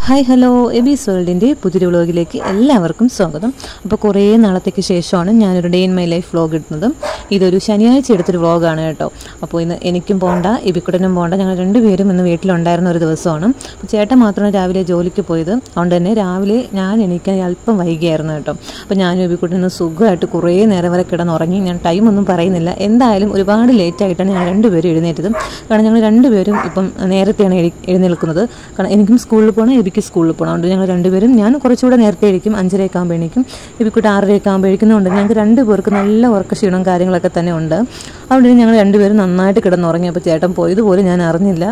hi hello എബീസ് വേൾഡിൻ്റെ പുതിയൊരു വ്ളോഗിലേക്ക് എല്ലാവർക്കും സ്വാഗതം അപ്പോൾ കുറേ നാളത്തേക്ക് ശേഷമാണ് ഞാനൊരു day in my life vlog ഇടുന്നത് ഇതൊരു ശനിയാഴ്ച എടുത്തൊരു വ്ളോഗാണ് കേട്ടോ അപ്പോൾ ഇന്ന് എനിക്കും പോകണ്ട എബിക്കുട്ടനും പോകണ്ട ഞങ്ങൾ രണ്ടുപേരും ഇന്ന് വീട്ടിലുണ്ടായിരുന്ന ഒരു ദിവസമാണ് അപ്പോൾ ചേട്ടൻ മാത്രമാണ് രാവിലെ ജോലിക്ക് പോയത് അതുകൊണ്ട് തന്നെ രാവിലെ ഞാൻ എണീക്കാൻ അല്പം വൈകിയായിരുന്നു കേട്ടോ അപ്പോൾ ഞാനും എബിക്കുട്ടനും സുഖമായിട്ട് കുറേ നേരം വരെ കിടന്നുറങ്ങി ഞാൻ ടൈമൊന്നും പറയുന്നില്ല എന്തായാലും ഒരുപാട് ലേറ്റായിട്ടാണ് ഞങ്ങൾ രണ്ടുപേരും എഴുന്നേറ്റത് കാരണം ഞങ്ങൾ രണ്ടുപേരും ഇപ്പം നേരത്തെയാണ് എഴി- എഴുന്നേൽക്കുന്നത് കാരണം എനിക്കും സ്കൂളിൽ പോകണം എബിക്ക് സ്കൂളിൽ പോകണം അതുകൊണ്ട് ഞങ്ങൾ രണ്ടുപേരും ഞാൻ കുറച്ചുകൂടെ നേരത്തെ എഴുതിക്കും അഞ്ചരയൊക്കെ ആകുമ്പോൾ എണീക്കും എബിക്കുട്ട് ആറരയൊക്കെ ആകുമ്പോൾ എഴുതിക്കുന്നുണ്ട് ഞങ്ങൾക്ക് രണ്ട് പേർക്ക് നല്ല ഉറക്ക ക്ഷീണവും കാര്യങ്ങളൊക്കെ തന്നെ ഉണ്ട് അതുകൊണ്ട് ഞങ്ങൾ രണ്ടുപേരും നന്നായിട്ട് കിടന്നുറങ്ങി അപ്പോൾ ചേട്ടൻ പോയതുപോലും ഞാൻ അറിഞ്ഞില്ല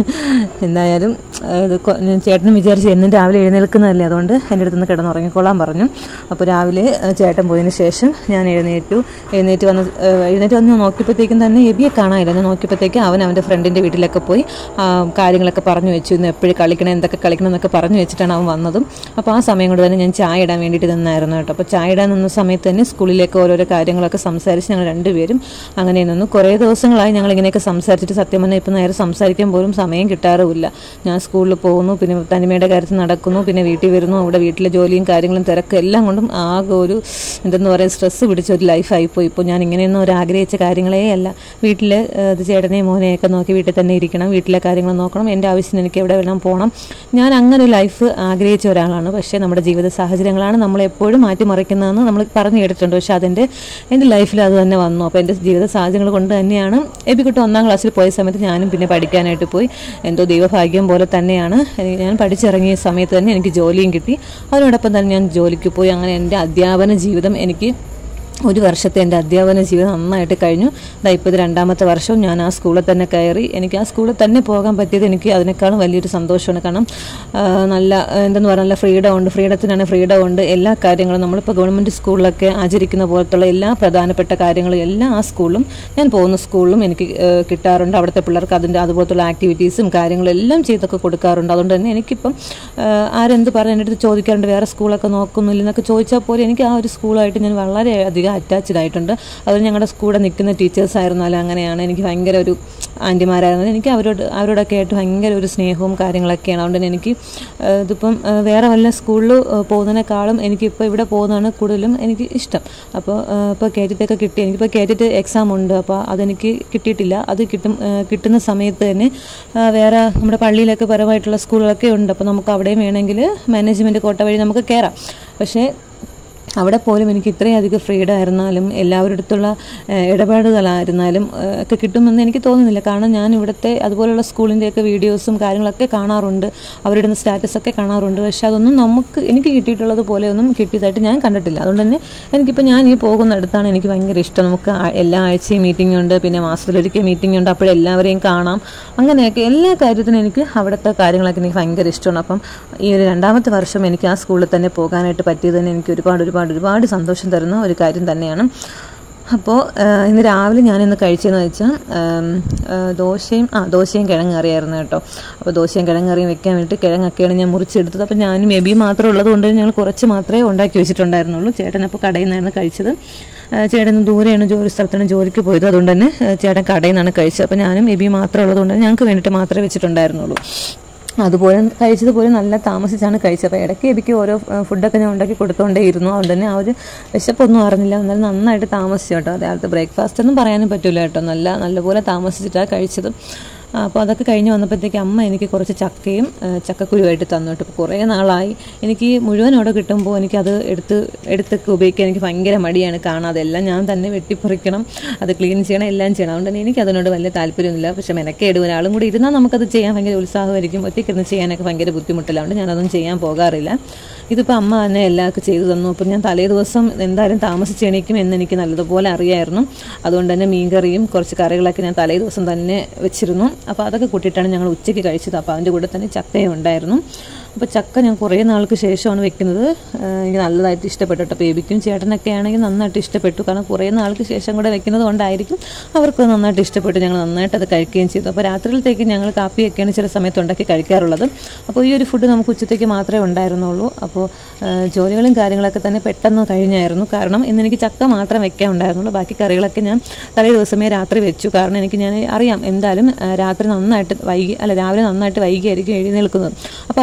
എന്തായാലും ആ, ഇത് കൊ- ഞാൻ ചേട്ടനും വിചാരിച്ച് എന്നും രാവിലെ എഴുന്നേൽക്കുന്നതല്ലേ അതുകൊണ്ട് എൻ്റെ അടുത്ത് നിന്ന് കിടന്നുറങ്ങിക്കൊള്ളാൻ പറഞ്ഞു അപ്പോൾ രാവിലെ ആ, ചേട്ടൻ പോയതിന് ശേഷം ഞാൻ എഴുന്നേറ്റു എഴുന്നേറ്റ് വന്ന് ആ, എഴുന്നേറ്റ് വന്ന് നോക്കിയപ്പോഴത്തേക്കും തന്നെ എബിയെ കാണാനില്ല ഞാൻ നോക്കിയപ്പോഴത്തേക്കും അവൻ അവൻ്റെ ഫ്രണ്ടിൻ്റെ വീട്ടിലൊക്കെ പോയി ആ, കാര്യങ്ങളൊക്കെ പറഞ്ഞു വെച്ചു ഇന്ന് എപ്പോഴും കളിക്കണം എന്തൊക്കെ കളിക്കണം എന്നൊക്കെ പറഞ്ഞു വെച്ചിട്ടാണ് അവൻ വന്നതും അപ്പോൾ ആ സമയം കൊണ്ട് തന്നെ ഞാൻ ചായ ഇടാൻ വേണ്ടിയിട്ട് നിന്നായിരുന്നു കേട്ടോ അപ്പോൾ ചായ ഇടാൻ നിന്ന സമയത്ത് തന്നെ സ്കൂളിലേക്ക് ഓരോരോ കാര്യങ്ങളൊക്കെ സംസാരിച്ച് ഞങ്ങൾ രണ്ടുപേരും അങ്ങനെ നിന്നു കുറേ ദിവസങ്ങളായി ഞങ്ങൾ ഇങ്ങനെയൊക്കെ സംസാരിച്ചിട്ട് സത്യം പറഞ്ഞാൽ ഇപ്പം നേരെ സംസാരിക്കാൻ പോലും സമയം കിട്ടാറുമില്ല ഞാൻ സ്കൂളിൽ പോകുന്നു പിന്നെ തനിമയുടെ കാര്യത്തിൽ നടക്കുന്നു പിന്നെ വീട്ടിൽ വരുന്നു അവിടെ വീട്ടിലെ ജോലിയും കാര്യങ്ങളും തിരക്കും എല്ലാം കൊണ്ടും ആകെ ഒരു എന്തെന്ന് പറയുക സ്ട്രെസ്സ് പിടിച്ച ഒരു ലൈഫായിപ്പോയി ഇപ്പോൾ ഞാൻ ഇങ്ങനെയൊന്നും ഒരു ആഗ്രഹിച്ച കാര്യങ്ങളേ അല്ല വീട്ടിൽ ഇത് ചേട്ടനെയും മോനെയൊക്കെ നോക്കി വീട്ടിൽ തന്നെ ഇരിക്കണം വീട്ടിലെ കാര്യങ്ങൾ നോക്കണം എൻ്റെ ആവശ്യത്തിന് എനിക്ക് എവിടെ വേണം പോകണം ഞാൻ അങ്ങനെ ഒരു ലൈഫ് ആഗ്രഹിച്ച ഒരാളാണ് പക്ഷേ നമ്മുടെ ജീവിത സാഹചര്യങ്ങളാണ് നമ്മളെ എപ്പോഴും മാറ്റിമറിക്കുന്നതെന്ന് നമ്മൾ പറഞ്ഞു കേട്ടിട്ടുണ്ട് പക്ഷേ അതിൻ്റെ എൻ്റെ ലൈഫിൽ അത് തന്നെ വന്നു അപ്പോൾ എൻ്റെ ജീവിത സാഹചര്യങ്ങൾ കൊണ്ട് തന്നെയാണ് എബിക്കുട്ടി ഒന്നാം ക്ലാസ്സിൽ പോയ സമയത്ത് ഞാനും പിന്നെ പഠിക്കാനായിട്ട് പോയി എന്തോ ദൈവഭാഗ്യം പോലെ തന്നെയാണ് എനിക്ക് ഞാൻ പഠിച്ചിറങ്ങിയ സമയത്ത് തന്നെ എനിക്ക് ജോലിയും കിട്ടി അതിനോടൊപ്പം തന്നെ ഞാൻ ജോലിക്ക് പോയി അങ്ങനെ എൻ്റെ അധ്യാപന ജീവിതം എനിക്ക് ഒരു വർഷത്തെ എൻ്റെ അധ്യാപന ജീവിതം നന്നായിട്ട് കഴിഞ്ഞു ഇതാ ഇപ്പോൾ ഇത് രണ്ടാമത്തെ വർഷവും ഞാൻ ആ സ്കൂളിൽ തന്നെ കയറി എനിക്ക് ആ സ്കൂളിൽ തന്നെ പോകാൻ പറ്റിയത് എനിക്ക് അതിനേക്കാളും വലിയൊരു സന്തോഷമാണ് കാരണം ആ, നല്ല എന്തെന്ന് പറഞ്ഞാൽ നല്ല ഫ്രീഡം ഉണ്ട് ഫ്രീഡത്തിനാണ് ഫ്രീഡം ഉണ്ട് എല്ലാ കാര്യങ്ങളും നമ്മളിപ്പോൾ ഗവൺമെൻറ് സ്കൂളിലൊക്കെ ആചരിക്കുന്ന പോലത്തുള്ള എല്ലാ പ്രധാനപ്പെട്ട കാര്യങ്ങളും എല്ലാം ആ സ്കൂളിലും ഞാൻ പോകുന്ന സ്കൂളിലും എനിക്ക് ആ, കിട്ടാറുണ്ട് അവിടുത്തെ പിള്ളേർക്ക് അതിൻ്റെ അതുപോലത്തുള്ള ആക്ടിവിറ്റീസും കാര്യങ്ങളും എല്ലാം ചെയ്തൊക്കെ കൊടുക്കാറുണ്ട് അതുകൊണ്ട് തന്നെ എനിക്കിപ്പം ആ, ആരെന്ത് പറഞ്ഞ എൻ്റെ അടുത്ത് ചോദിക്കാറുണ്ട് വേറെ സ്കൂളൊക്കെ നോക്കുന്നില്ല എന്നൊക്കെ ചോദിച്ചാൽ പോലും എനിക്ക് ആ ഒരു സ്കൂളായിട്ട് ഞാൻ വളരെയധികം അറ്റാച്ച്ഡ് ആയിട്ടുണ്ട് അത് ഞങ്ങളുടെ കൂടെ നിൽക്കുന്ന ടീച്ചേഴ്സ് ആയിരുന്നാലും അങ്ങനെയാണ് എനിക്ക് ഭയങ്കര ഒരു ആൻറ്റിമാരായിരുന്നു എനിക്ക് അവരോട് അവരോടൊക്കെ ആയിട്ട് ഭയങ്കര ഒരു സ്നേഹവും കാര്യങ്ങളൊക്കെയാണ് അതുകൊണ്ട് തന്നെ എനിക്ക് ആ, ഇതിപ്പം ആ, വേറെ വല്ല സ്കൂളിൽ പോകുന്നതിനേക്കാളും എനിക്കിപ്പോൾ ഇവിടെ പോകുന്നതാണ് കൂടുതലും എനിക്ക് ഇഷ്ടം അപ്പോൾ ഇപ്പോൾ കേറ്റിട്ടൊക്കെ കിട്ടി എനിക്കിപ്പോൾ കേറ്റിട്ട് എക്സാം ഉണ്ട് അപ്പോൾ അതെനിക്ക് കിട്ടിയിട്ടില്ല അത് കിട്ടും ആ, കിട്ടുന്ന സമയത്ത് തന്നെ ആ, വേറെ നമ്മുടെ പള്ളിയിലൊക്കെ പരമായിട്ടുള്ള സ്കൂളുകളൊക്കെ ഉണ്ട് അപ്പോൾ നമുക്ക് അവിടെയും വേണമെങ്കിൽ മാനേജ്മെൻറ്റ് കോട്ട വഴി നമുക്ക് കയറാം പക്ഷേ അവിടെ പോലും എനിക്ക് ഇത്രയധികം ഫ്രീഡം ആയിരുന്നാലും എല്ലാവരുടെ അടുത്തുള്ള ഏഹ്, ഇടപെടലുകളായിരുന്നാലും ഏഹ്, ഒക്കെ കിട്ടുമെന്ന് എനിക്ക് തോന്നുന്നില്ല കാരണം ഞാൻ ഇവിടുത്തെ അതുപോലുള്ള സ്കൂളിൻ്റെയൊക്കെ വീഡിയോസും കാര്യങ്ങളൊക്കെ കാണാറുണ്ട് അവരിടുന്ന സ്റ്റാറ്റസ് ഒക്കെ കാണാറുണ്ട് പക്ഷെ അതൊന്നും നമുക്ക് എനിക്ക് കിട്ടിയിട്ടുള്ളത് പോലെ ഒന്നും കിട്ടിയതായിട്ട് ഞാൻ കണ്ടിട്ടില്ല അതുകൊണ്ട് തന്നെ എനിക്കിപ്പോൾ ഞാൻ ഈ പോകുന്നിടത്താണ് എനിക്ക് ഭയങ്കര ഇഷ്ടം നമുക്ക് ആ- എല്ലാ ആഴ്ചയും മീറ്റിംഗ് ഉണ്ട് പിന്നെ മാസത്തിലൊരിക്കൽ മീറ്റിംഗ് ഉണ്ട് അപ്പോഴെല്ലാവരെയും കാണാം അങ്ങനെയൊക്കെ എല്ലാ കാര്യത്തിനും എനിക്ക് അവിടുത്തെ കാര്യങ്ങളൊക്കെ എനിക്ക് ഭയങ്കര ഇഷ്ടമാണ് അപ്പം ഈ ഒരു രണ്ടാമത്തെ വർഷം എനിക്ക് ആ സ്കൂളിൽ തന്നെ പോകാനായിട്ട് പറ്റിയത് തന്നെ എനിക്ക് ഒരുപാട് ഒരുപാട് ഒരുപാട് സന്തോഷം തരുന്ന ഒരു കാര്യം തന്നെയാണ് അപ്പോൾ ഇന്ന് രാവിലെ ഞാനിന്ന് കഴിച്ചതെന്ന് വെച്ചാൽ ആം, ആ, ദോശയും ആ ദോശയും കിഴങ്ങ് കറിയായിരുന്നു കേട്ടോ അപ്പോൾ ദോശയും കിഴങ്ങ് കറിയും വെക്കാൻ വേണ്ടിയിട്ട് കിഴങ്ങൊക്കെയാണ് ഞാൻ മുറിച്ചെടുത്തത് അപ്പോൾ ഞാനും എബി മാത്രം ഉള്ളത് കൊണ്ട് ഞങ്ങൾ കുറച്ച് മാത്രമേ ഉണ്ടാക്കി വെച്ചിട്ടുണ്ടായിരുന്നുള്ളൂ ചേട്ടൻ അപ്പോൾ കടയിൽ നിന്നായിരുന്നു കഴിച്ചത് ആ, ചേട്ടൻ ദൂരെയാണ് ജോലി സ്ഥലത്താണ് ജോലിക്ക് പോയത് അതുകൊണ്ട് തന്നെ ആ, ചേട്ടൻ കടയിൽ നിന്നാണ് കഴിച്ചത് അപ്പോൾ ഞാനും എബി മാത്രം ഉള്ളത് കൊണ്ട് ഞങ്ങൾക്ക് വേണ്ടിയിട്ട് മാത്രമേ വെച്ചിട്ടുണ്ടായിരുന്നുള്ളൂ അതുപോലെ കഴിച്ചതുപോലെ നല്ല താമസിച്ചാണ് കഴിച്ചത് അപ്പോൾ ഇടയ്ക്ക് എനിക്ക് ഓരോ ആ, ഫുഡൊക്കെ ഞാൻ ഉണ്ടാക്കി കൊടുത്തുകൊണ്ടേ ഇരുന്നു അതുകൊണ്ട് തന്നെ ആ ഒരു വിശപ്പൊന്നും അറിഞ്ഞില്ല എന്നാലും നന്നായിട്ട് താമസിച്ചു കേട്ടോ രാവിലത്തെ ബ്രേക്ക്ഫാസ്റ്റ് ഒന്നും പറയാനും പറ്റില്ല കേട്ടോ നല്ല നല്ലപോലെ താമസിച്ചിട്ടാണ് കഴിച്ചത് ആ, അപ്പോൾ അതൊക്കെ കഴിഞ്ഞ് വന്നപ്പോഴത്തേക്ക് അമ്മ എനിക്ക് കുറച്ച് ചക്കയും ആ, ചക്കക്കുരുവായിട്ട് തന്നു കേട്ടോ ഇപ്പോൾ കുറേ നാളായി എനിക്ക് മുഴുവൻ അവിടെ കിട്ടുമ്പോൾ എനിക്കത് എടുത്ത് എടുത്തൊക്കെ ഉപയോഗിക്കാൻ എനിക്ക് ഭയങ്കര മടിയാണ് കാണാതെ എല്ലാം ഞാൻ തന്നെ വെട്ടിപ്പറിക്കണം അത് ക്ലീൻ ചെയ്യണം എല്ലാം ചെയ്യണം അതുകൊണ്ട് തന്നെ എനിക്ക് അതിനോട് വലിയ താല്പര്യമൊന്നുമില്ല പക്ഷേ മെനക്കേട് ഒരാളും കൂടി ഇരുന്നാൽ നമുക്കത് ചെയ്യാൻ ഭയങ്കര ഉത്സാഹമായിരിക്കും ഒറ്റയ്ക്കിരുന്ന് ചെയ്യാനൊക്കെ ഭയങ്കര ബുദ്ധിമുട്ടില്ല അതുകൊണ്ട് ഞാനതൊന്നും ചെയ്യാൻ പോകാറില്ല ഇതിപ്പോൾ അമ്മ തന്നെ എല്ലാവർക്കും ചെയ്തു തന്നു അപ്പോൾ ഞാൻ തലേ ദിവസം എന്തായാലും താമസിച്ച് എണീക്കും എന്ന് എനിക്ക് നല്ലതുപോലെ അറിയായിരുന്നു അതുകൊണ്ട് തന്നെ മീൻകറിയും കുറച്ച് കറികളൊക്കെ ഞാൻ തലേ ദിവസം തന്നെ വെച്ചിരുന്നു അപ്പോൾ അതൊക്കെ കൂട്ടിയിട്ടാണ് ഞങ്ങൾ ഉച്ചയ്ക്ക് കഴിച്ചത് അപ്പോൾ അതിൻ്റെ കൂടെ തന്നെ ചക്കയും ഉണ്ടായിരുന്നു അപ്പോൾ ചക്ക ഞാൻ കുറേ നാൾക്ക് ശേഷമാണ് വെക്കുന്നത് ആ, എനിക്ക് നല്ലതായിട്ട് ഇഷ്ടപ്പെട്ടു കേട്ടോ ബേബിക്കും ചേട്ടനൊക്കെ ആണെങ്കിൽ നന്നായിട്ട് ഇഷ്ടപ്പെട്ടു കാരണം കുറേ നാൾക്ക് ശേഷം കൂടെ വെക്കുന്നത് കൊണ്ടായിരിക്കും അവർക്ക് നന്നായിട്ട് ഇഷ്ടപ്പെട്ടു ഞങ്ങൾ നന്നായിട്ട് അത് കഴിക്കുകയും ചെയ്തു അപ്പോൾ രാത്രിയിലത്തേക്ക് ഞങ്ങൾ കാപ്പിയൊക്കെയാണ് ചില സമയത്ത് ഉണ്ടാക്കി കഴിക്കാറുള്ളത് അപ്പോൾ ഈ ഒരു ഫുഡ് നമുക്ക് ഉച്ചത്തേക്ക് മാത്രമേ ഉണ്ടായിരുന്നുള്ളൂ അപ്പോൾ ആ, ജോലികളും കാര്യങ്ങളൊക്കെ തന്നെ പെട്ടെന്ന് കഴിഞ്ഞായിരുന്നു കാരണം ഇന്ന് എനിക്ക് ചക്ക മാത്രം വെക്കാൻ ഉണ്ടായിരുന്നുള്ളൂ ബാക്കി കറികളൊക്കെ ഞാൻ തലേ ദിവസമേ രാത്രി വെച്ചു കാരണം എനിക്ക് ഞാൻ അറിയാം എന്തായാലും ആ, രാത്രി നന്നായിട്ട് വൈകി അല്ല രാവിലെ നന്നായിട്ട് വൈകിയായിരിക്കും എഴുന്നേൽക്കുന്നത് അപ്പോൾ അത് കഴിഞ്ഞിട്ട്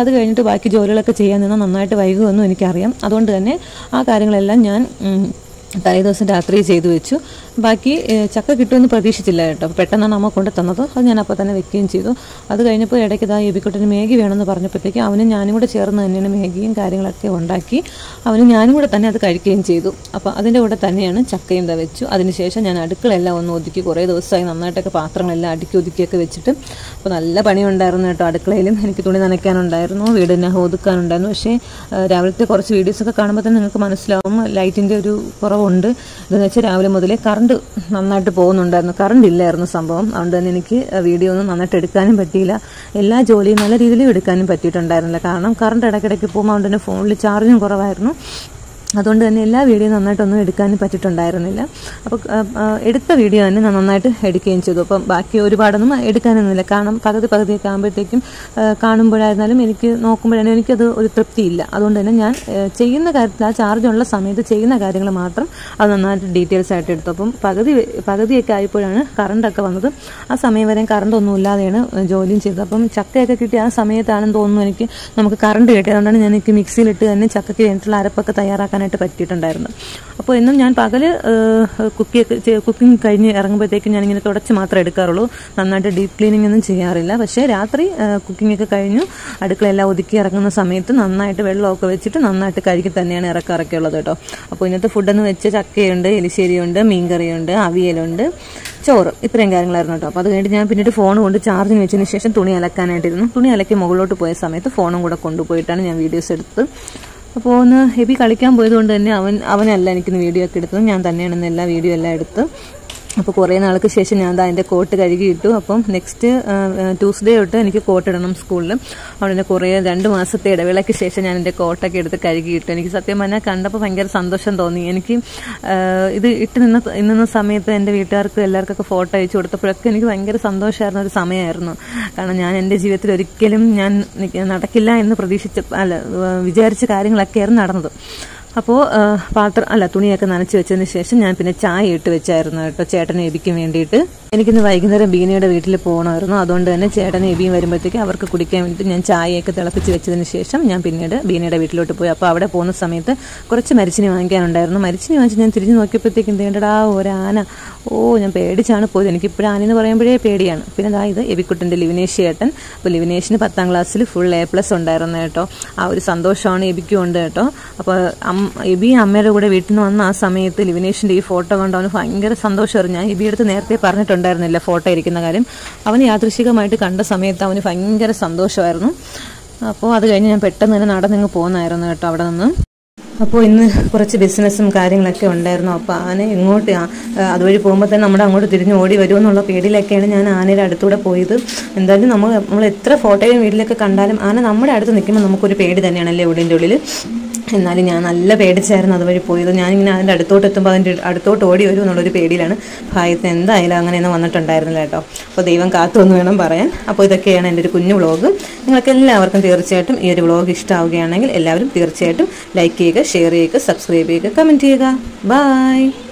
ബാക്കി ജോലികളൊക്കെ ചെയ്യാൻ നിന്നാൽ നന്നായിട്ട് വൈകുമെന്നും എനിക്കറിയാം അതുകൊണ്ട് തന്നെ ആ കാര്യങ്ങളെല്ലാം ഞാൻ ഉം, തലേ ദിവസം രാത്രി ചെയ്തു വെച്ചു ബാക്കി ഏഹ്, ചക്ക കിട്ടുമെന്ന് പ്രതീക്ഷിച്ചില്ല കേട്ടോ അപ്പോൾ പെട്ടെന്നാണ് അമ്മ കൊണ്ട് തന്നത് അത് ഞാൻ അപ്പോൾ തന്നെ വെക്കുകയും ചെയ്തു അത് കഴിഞ്ഞപ്പോൾ ഇടയ്ക്ക് ഇതാ എബിക്കുട്ടന് മേഗി വേണമെന്ന് പറഞ്ഞപ്പോഴത്തേക്ക് അവനും ഞാനും കൂടെ ചേർന്ന് തന്നെയാണ് മേഗിയും കാര്യങ്ങളൊക്കെ ഉണ്ടാക്കി അവനും ഞാനും കൂടെ തന്നെ അത് കഴിക്കുകയും ചെയ്തു അപ്പോൾ അതിൻ്റെ കൂടെ തന്നെയാണ് ചക്കയും ഇതാ വെച്ചു അതിനുശേഷം ഞാൻ അടുക്കളയെല്ലാം ഒന്ന് ഒതുക്കി കുറേ ദിവസമായി നന്നായിട്ടൊക്കെ പാത്രങ്ങളെല്ലാം അടുക്കി ഒതുക്കിയൊക്കെ വെച്ചിട്ട് അപ്പോൾ നല്ല പണിയുണ്ടായിരുന്നു കേട്ടോ അടുക്കളയിലും എനിക്ക് തുണി നനയ്ക്കാനുണ്ടായിരുന്നു വീടിനെ ഒതുക്കാനുണ്ടായിരുന്നു പക്ഷേ ആ, രാവിലത്തെ കുറച്ച് വീഡിയോസൊക്കെ കാണുമ്പോൾ തന്നെ നിങ്ങൾക്ക് മനസ്സിലാവും ലൈറ്റിൻ്റെ ഒരു കുറവുണ്ട് ഇതെന്ന് വെച്ചാൽ രാവിലെ മുതലേ കറണ്ട് നന്നായിട്ട് പോകുന്നുണ്ടായിരുന്നു കറണ്ട് ഇല്ലായിരുന്നു സംഭവം അതുകൊണ്ട് തന്നെ എനിക്ക് വീഡിയോ ഒന്നും നന്നായിട്ട് എടുക്കാനും പറ്റിയില്ല എല്ലാ ജോലിയും നല്ല രീതിയിലും എടുക്കാനും പറ്റിയിട്ടുണ്ടായിരുന്നില്ല കാരണം കറണ്ട് ഇടയ്ക്കിടയ്ക്ക് പോകുമ്പോൾ അതുകൊണ്ട് തന്നെ ഫോണിൽ ചാർജും കുറവായിരുന്നു അതുകൊണ്ട് തന്നെ എല്ലാ വീഡിയോ നന്നായിട്ടൊന്നും എടുക്കാനും പറ്റിയിട്ടുണ്ടായിരുന്നില്ല അപ്പോൾ ആ, ആ, എടുത്ത വീഡിയോ തന്നെ ഞാൻ നന്നായിട്ട് എടുക്കുകയും ചെയ്തു അപ്പം ബാക്കി ഒരുപാടൊന്നും എടുക്കാനൊന്നുമില്ല കാരണം പകുതി പകുതിയൊക്കെ ആകുമ്പോഴത്തേക്കും ആ, കാണുമ്പോഴായിരുന്നാലും എനിക്ക് നോക്കുമ്പോഴാണ് എനിക്കത് ഒരു തൃപ്തിയില്ല അതുകൊണ്ട് തന്നെ ഞാൻ ആ, ചെയ്യുന്ന കാര്യത്തിൽ ആ ചാർജ് ഉള്ള സമയത്ത് ചെയ്യുന്ന കാര്യങ്ങൾ മാത്രം അത് നന്നായിട്ട് ഡീറ്റെയിൽസ് ആയിട്ട് എടുത്തു അപ്പം പകുതി പകുതിയൊക്കെ ആയപ്പോഴാണ് കറണ്ടൊക്കെ വന്നത് ആ സമയം വരെ കറണ്ട് ഒന്നും ഇല്ലാതെയാണ് ജോലിയും ചെയ്തത് അപ്പം ചക്കയൊക്കെ കിട്ടിയ ആ സമയത്താണെന്ന് തോന്നുന്നു എനിക്ക് നമുക്ക് കറണ്ട് കിട്ടിയത് അതുകൊണ്ടാണ് ഞാൻ എനിക്ക് മിക്സിയിലിട്ട് തന്നെ ചക്കയ്ക്ക് വേണ്ടിയിട്ടുള്ള അരപ്പൊക്കെ തയ്യാറാക്കാനായിട്ട് പറ്റിയിട്ടുണ്ടായിരുന്നു അപ്പോൾ എന്നും ഞാൻ പകല് കുക്കിയൊക്കെ കുക്കിംഗ് കഴിഞ്ഞ് ഇറങ്ങുമ്പോഴത്തേക്കും ഞാനിങ്ങനെ തുടച്ച് മാത്രമേ എടുക്കാറുള്ളൂ നന്നായിട്ട് ഡീപ്പ് ക്ലീനിങ് ഒന്നും ചെയ്യാറില്ല പക്ഷേ രാത്രി കുക്കിംഗ് ഒക്കെ കഴിഞ്ഞു അടുക്കളയെല്ലാം ഒതുക്കി ഇറങ്ങുന്ന സമയത്ത് നന്നായിട്ട് വെള്ളമൊക്കെ വെച്ചിട്ട് നന്നായിട്ട് കഴുകി തന്നെയാണ് ഇറക്കാറൊക്കെ ഉള്ളത് കേട്ടോ അപ്പോൾ ഇന്നത്തെ ഫുഡെന്ന് വെച്ച് ചക്കയുണ്ട് എലിശ്ശേരിയുണ്ട് മീൻകറിയുണ്ട് അവിയലുണ്ട് ചോറ് ഇത്രയും കാര്യങ്ങളായിരുന്നു കേട്ടോ അപ്പോൾ അത് കഴിഞ്ഞിട്ട് ഞാൻ പിന്നീട് ഫോൺ കൊണ്ട് ചാർജിന് വെച്ചതിന് ശേഷം തുണി അലക്കാനായിട്ടിരുന്നു തുണി അലക്കി മുകളിലോട്ട് പോയ സമയത്ത് ഫോണും കൂടെ കൊണ്ടുപോയിട്ടാണ് ഞാൻ വീഡിയോസ് എടുത്തത് അപ്പോൾ ഒന്ന് ഹെബി കളിക്കാൻ പോയതുകൊണ്ട് തന്നെ അവൻ അവനല്ല എനിക്കിന്ന് വീഡിയോ ഒക്കെ എടുത്തത് ഞാൻ തന്നെയാണ് ഇന്ന് എല്ലാ വീഡിയോ എല്ലാം എടുത്ത് അപ്പോൾ കുറേ നാൾക്ക് ശേഷം ഞാൻ ദാ എൻ്റെ കോട്ട് കഴുകി ഇട്ടു അപ്പം നെക്സ്റ്റ് ട്യൂസ്ഡേ തൊട്ട് എനിക്ക് കോട്ട് ഇടണം സ്കൂളിൽ അവിടെ തന്നെ കുറേ രണ്ട് മാസത്തെ ഇടവേളയ്ക്ക് ശേഷം ഞാൻ എൻ്റെ കോട്ടൊക്കെ എടുത്ത് കഴുകി ഇട്ടു എനിക്ക് സത്യം പറഞ്ഞാൽ കണ്ടപ്പോൾ ഭയങ്കര സന്തോഷം തോന്നി എനിക്ക് ആ, ഇത് ഇട്ട് നിന്ന നിന്ന സമയത്ത് എൻ്റെ വീട്ടുകാർക്ക് എല്ലാവർക്കൊക്കെ ഫോട്ടോ അയച്ചു കൊടുത്തപ്പോഴൊക്കെ എനിക്ക് ഭയങ്കര സന്തോഷമായിരുന്ന ഒരു സമയമായിരുന്നു കാരണം ഞാൻ എൻ്റെ ജീവിതത്തിൽ ഒരിക്കലും ഞാൻ നിക്ക- നടക്കില്ല എന്ന് പ്രതീക്ഷിച്ച അല്ല വിചാരിച്ച കാര്യങ്ങളൊക്കെയായിരുന്നു നടന്നത് അപ്പോൾ പാത്രം അല്ല തുണിയൊക്കെ നനച്ച് വെച്ചതിന് ശേഷം ഞാൻ പിന്നെ ചായ ഇട്ട് വെച്ചായിരുന്നു കേട്ടോ ചേട്ടനും എബിക്കും വേണ്ടിയിട്ട് എനിക്കിന്ന് വൈകുന്നേരം ബീനയുടെ വീട്ടിൽ പോകണമായിരുന്നു അതുകൊണ്ട് തന്നെ ചേട്ടനും എബിയും വരുമ്പോഴത്തേക്ക് അവർക്ക് കുടിക്കാൻ വേണ്ടിയിട്ട് ഞാൻ ചായയൊക്കെ തിളപ്പിച്ച് വെച്ചതിന് ശേഷം ഞാൻ പിന്നീട് ബീനയുടെ വീട്ടിലോട്ട് പോയി അപ്പോൾ അവിടെ പോകുന്ന സമയത്ത് കുറച്ച് മരിച്ചിനി വാങ്ങിക്കാനുണ്ടായിരുന്നു മരിച്ചിനി വാങ്ങിച്ച് ഞാൻ തിരിഞ്ഞ് നോക്കിയപ്പോഴത്തേക്കും എന്തേണ്ടടാ ഒരാന ഓ ഞാൻ പേടിച്ചാണ് പോയത് എനിക്കിപ്പോഴും ആന എന്ന് പറയുമ്പോഴേ പേടിയാണ് പിന്നെ ദാ ഇത് എബിക്കുട്ടൻ്റെ ലിവിനേഷ് ചേട്ടൻ അപ്പോൾ ലിവിനേഷിന് പത്താം ക്ലാസ്സിൽ ഫുൾ എ പ്ലസ് ഉണ്ടായിരുന്നു കേട്ടോ ആ ഒരു സന്തോഷമാണ് എബിക്കും ഉണ്ട് കേട്ടോ അപ്പോൾ അം- എബി അമ്മയുടെ കൂടെ വീട്ടിൽ നിന്ന് വന്ന ആ സമയത്ത് ലിവിനേഷിൻ്റെ ഈ ഫോട്ടോ കണ്ട് അവന് ഭയങ്കര സന്തോഷമായിരുന്നു ഞാൻ എബിയുടെ അടുത്ത് നേരത്തെ പറഞ്ഞിട്ടുണ്ടായിരുന്നില്ല ഫോട്ടോ ഇരിക്കുന്ന കാര്യം അവന് യാദൃശികമായിട്ട് കണ്ട സമയത്ത് അവന് ഭയങ്കര സന്തോഷമായിരുന്നു അപ്പോൾ അത് കഴിഞ്ഞ് ഞാൻ പെട്ടെന്ന് തന്നെ നടന്നിങ്ങ് പോകുന്നായിരുന്നു കേട്ടോ അവിടെ നിന്ന് അപ്പോൾ ഇന്ന് കുറച്ച് ബിസിനസ്സും കാര്യങ്ങളൊക്കെ ഉണ്ടായിരുന്നു അപ്പോൾ ആന ഇങ്ങോട്ട് ആ- അതുവഴി പോകുമ്പോൾ തന്നെ നമ്മുടെ അങ്ങോട്ട് തിരിഞ്ഞ് ഓടി വരുമെന്നുള്ള പേടിയിലൊക്കെയാണ് ഞാൻ ആനയുടെ അടുത്തൂടെ പോയത് എന്തായാലും നമ്മൾ നമ്മൾ എത്ര ഫോട്ടോയും വീട്ടിലൊക്കെ കണ്ടാലും ആന നമ്മുടെ അടുത്ത് നിൽക്കുമ്പോൾ നമുക്കൊരു പേടി തന്നെയാണല്ലേ ഉള്ളിൻ്റെ ഉള്ളിൽ എന്നാലും ഞാൻ നല്ല പേടിച്ചായിരുന്നു അതുവഴി പോയത് ഞാനിങ്ങനെ അതിൻ്റെ അടുത്തോട്ട് എത്തുമ്പോൾ അതിൻ്റെ അടുത്തോട്ട് ഓടി വരും എന്നുള്ളൊരു പേടിയിലാണ് ഭയത്തിന് എന്തായാലും അങ്ങനെയൊന്നും വന്നിട്ടുണ്ടായിരുന്നില്ല കേട്ടോ അപ്പോൾ ദൈവം കാത്തു എന്ന് വേണം പറയാൻ അപ്പോൾ ഇതൊക്കെയാണ് എൻ്റെ ഒരു കുഞ്ഞു വ്ളോഗ് നിങ്ങൾക്ക് എല്ലാവർക്കും തീർച്ചയായിട്ടും ഈ ഒരു വ്ളോഗ് ഇഷ്ടമാവുകയാണെങ്കിൽ എല്ലാവരും തീർച്ചയായിട്ടും ലൈക്ക് ചെയ്യുക ഷെയർ ചെയ്യുക സബ്സ്ക്രൈബ് ചെയ്യുക കമൻറ്റ് ചെയ്യുക ബൈ